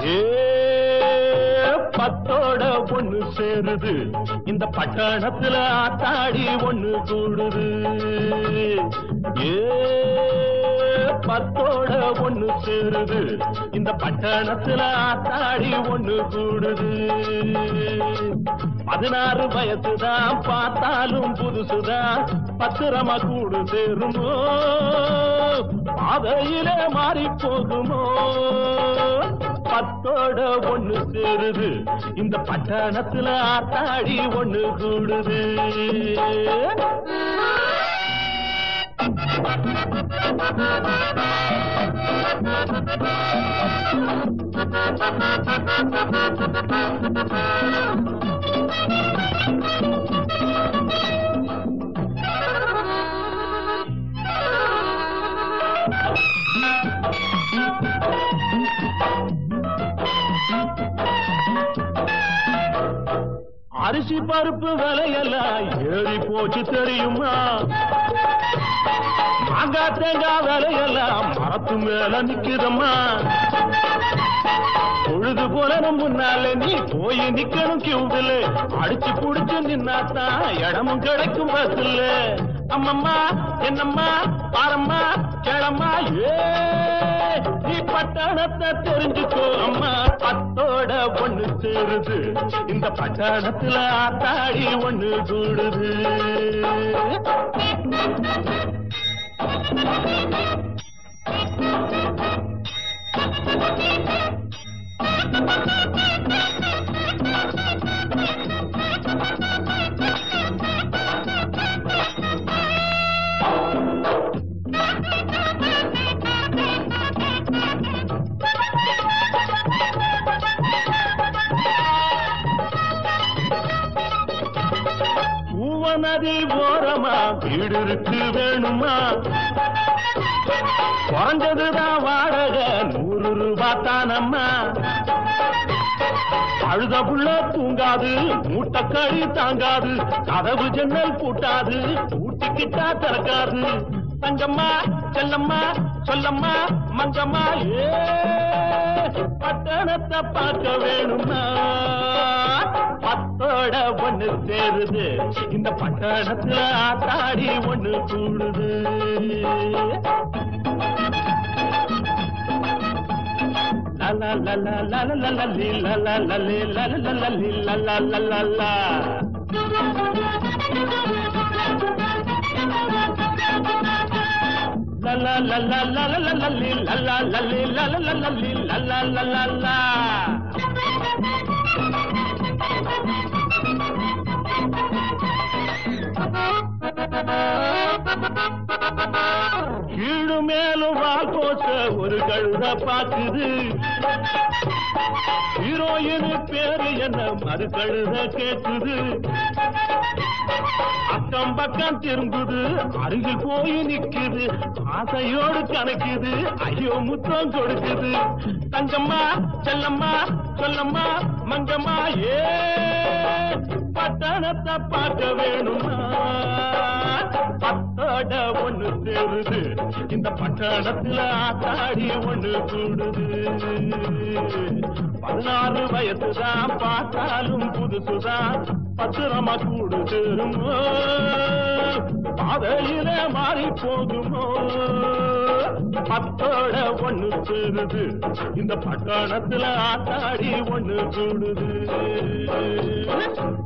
ஏ பத்தோட ஒண்ணு சேருது இந்த பட்டணத்துல ஆத்தாடி ஒண்ணு கூடுது ஏ பத்தோட ஒண்ணு சேருது இந்த பட்டணத்துல ஆத்தாடி ஒண்ணு கூடுது பதினாறு வயசுதான் பார்த்தாலும் புதுசுதான் பத்திரமா கூடு சேருமோ பாதையிலே மாறி போகுமோ பத்தோட ஒண்ணு சேருது இந்த பட்டணத்துல ஆத்தாடி ஒண்ணு கூடுது அரிசி பருப்பு விலையெல்லாம் ஏறி போச்சு தெரியுமா மாங்காய் தேங்காய் விலையெல்லாம் மரத்து மேல நிக்குதம்மா பொழுது போலனும் முன்னால நீ போய் நிக்கணும் கியூவில் அடிச்சு புடிச்சு நின்னாத்தான் இடமும் கிடைக்கும் பஸ்ல அம்மம்மா என்னம்மா பாரம்மா கேளம்மா ஏ நீ பட்டணத்தை தெரிஞ்சுக்கோ அம்மா பத்தோட ஒண்ணு சேருது இந்த பட்டணத்துல ஆத்தாடி ஒண்ணு கூடுது பூவநதி ஓரமா வீடு இருக்கு வேணுமா குறைஞ்சதுதான் வாடகை நூறு ரூபா தானம்மா அழுத புள்ள தூங்காது மூட்டை கழி தாங்காது கதவு ஜன்னல் பூட்டாது பூட்டிக்கிட்டா திறக்காது தங்கம்மா செல்லம்மா சொல்லம்மா மங்கம்மா ஏ பட்டணத்தை பார்க்க வேணுமா பத்தோட ஒண்ணு சேருது இந்த பட்டணத்துல ஆத்தாடி ஒண்ணு கூடுது La la la la la la la la li, la la la li, la la la la li, la la la la la. La la la la la la la la li, la la la li, la la la la li, la la la la la. கீழு மேலும் வால் போச்ச ஒரு கழுத பாக்குது heroine பேரு என்ன மறு கழுத கேக்குது அக்கம் பக்கம் திரும்புது அருகில் போய் நிக்குது ஆசையோடு கணக்குது ஐயோ முத்தம் கொடுக்குது தங்கம்மா செல்லம்மா சொல்லம்மா மங்கம்மா ஏ பட்டணத்தை பார்க்க வேணுமா பத்தோட ஒண்ணு சேருது இந்த பட்டணத்துல ஆத்தாடி ஒண்ணு கூடுது பதினாறு வயசுதான் பார்த்தாலும் புதுசுதான் பத்திரமா கூடு சேருமோ பாதையில மாறி போகுமோ பத்தோட ஒண்ணு சேருது இந்த பட்டணத்துல ஆத்தாடி ஒண்ணு கூடுது